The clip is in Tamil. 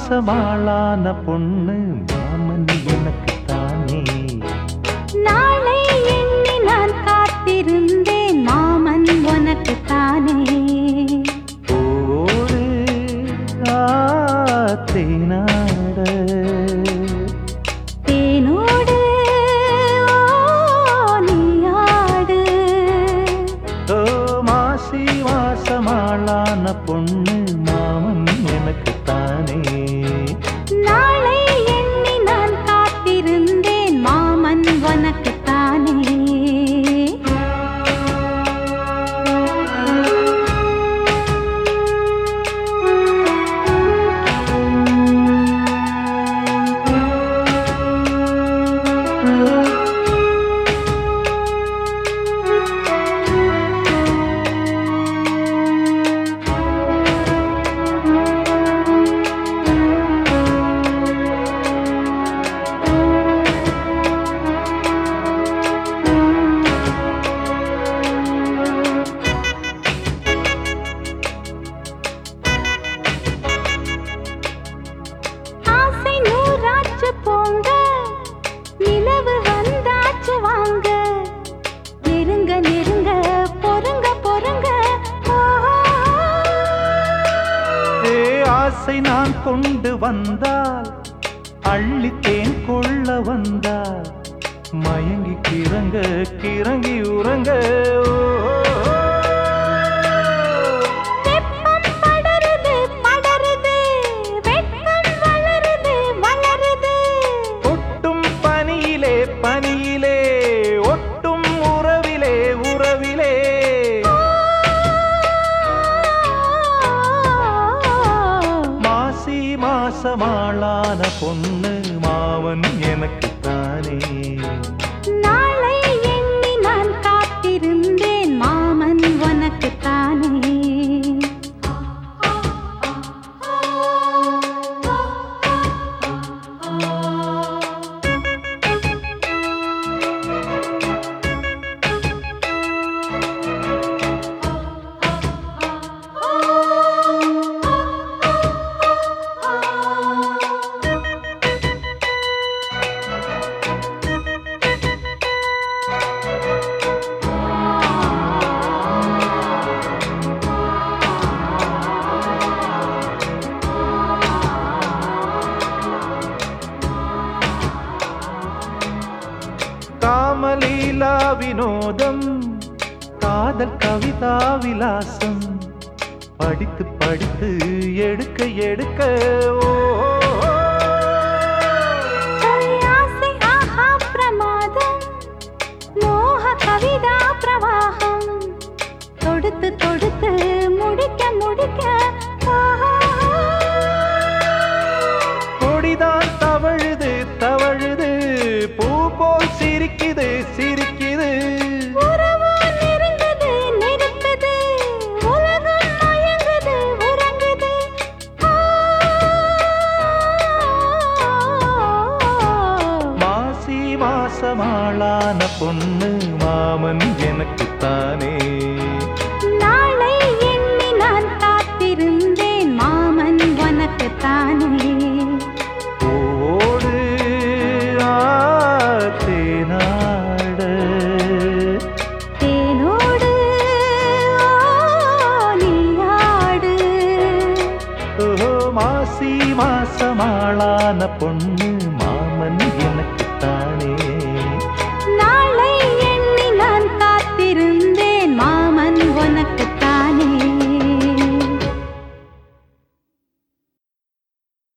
மாசமாளான பொண்ணு மாமன் எனக்கு தானே நாளை எண்ணி நான் காத்திருந்தேன் மாமன் உனக்கு தானே ஓடு ஆத்தேனாட தேனோடு ஓ, நீயாடு ஓ மாசி மாசமாளான பொண்ணு மாமன் எனக்கு தானே நாளை எண்ணி நான் காத்திருந்தேன் மாமன் உனக்கு தானே ஆசை நூறாச்சு போங்க நிலவு வந்தாச்சு வாங்க நெருங்க நெருங்க பொறுங்க பொறுங்க ஓஹோ. ஏ ஆசை நான் கொண்டு வந்தால் அள்ளித்தேன் கொள்ள வந்தால் மயங்கி கிறங்க கிறங்கி உறங்க ஓ, வெப்பம் படருது படருது வெட்கம் வளருது வளருது ஒட்டும் பனியிலே பனியிலே ஒட்டும் உறவிலே உறவிலே மாசி மாசமாளான பொண்ணு மாவன் எனக்கு தானே நாளை எண்ணி நான் காத்திருந்தேன் மாமன் உனக்கு தானே காமலீலா வினோதம் காதல் கவிதா விலாசம் படித்து படித்து எடுக்க எடுக்க ஓ ஆசை ஆஹா பிரமாதம் மோக கவிதா பிரவாகம் தொடுத்து தொடுத்து முடிக்க முடிக்க ஆஹா. கொடிதான் தவழுது தவழுது பூ போல் சிரிக்குது சிரிக்குது உறவோ நெருங்குது நெருக்குது உலகம் மயங்குது உறங்குது ஆ. மாசி மாசமாளான பொண்ணு மாமன் எனக்கு தானே நாளை எண்ணி நான் காத்திருந்தேன் மாமன் உனக்கு தானே ஓடு ஆத்தேனாட தேனோடு ஓ, நீயாடு ஓ மாசி மாசமாளான பொண்ணு மாமன் எனக்கு